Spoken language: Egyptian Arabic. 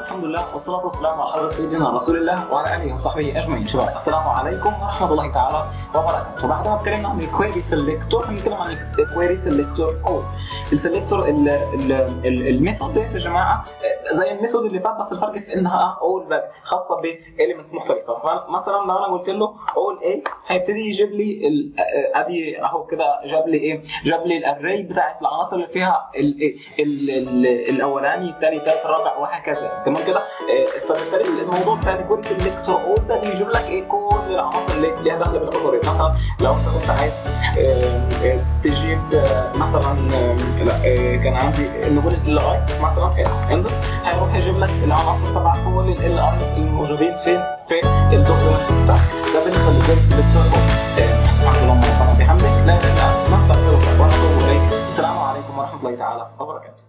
الحمد لله والصلاة والسلام على حضرة سيدنا رسول الله وعلى آله وصحبه أجمعين شباب السلام عليكم ورحمة الله تعالى وبركاته بعد ما اتكلمنا عن الكويري سيلكتور هنتكلم عن الكويري سيلكتور أو السيلكتور الميثود دي يا جماعة زي الميثود اللي فات بس الفرق في انها اول خاصة بإليمنتس مختلفة فمثلا لو انا قلت له اول A هيبتدي يجيب لي ادي اهو كده جاب لي ايه جاب لي الاري بتاعت العناصر اللي فيها ال ال ال الاولاني الثاني الثالث الرابع وهكذا تمام كده فبالتالي الموضوع بتاع الكويري سيلكتور اول ده بيجيب لك ايه كل العناصر اللي ليها دخل بالعناصر مثلا لو انت كنت عايز تجيب مثلا لا كان عندي نقول الاي مثلا انت هيروح يجيب لك العناصر تبع كل ال ايز الموجودين فين في الدوكيومنت بتاعك ده بالنسبه للكويري سيلكتور سبحانك اللهم ربنا وبحمدك لا اله الا انت نستغفرك ونتوب اليك السلام عليكم ورحمه الله تعالى وبركاته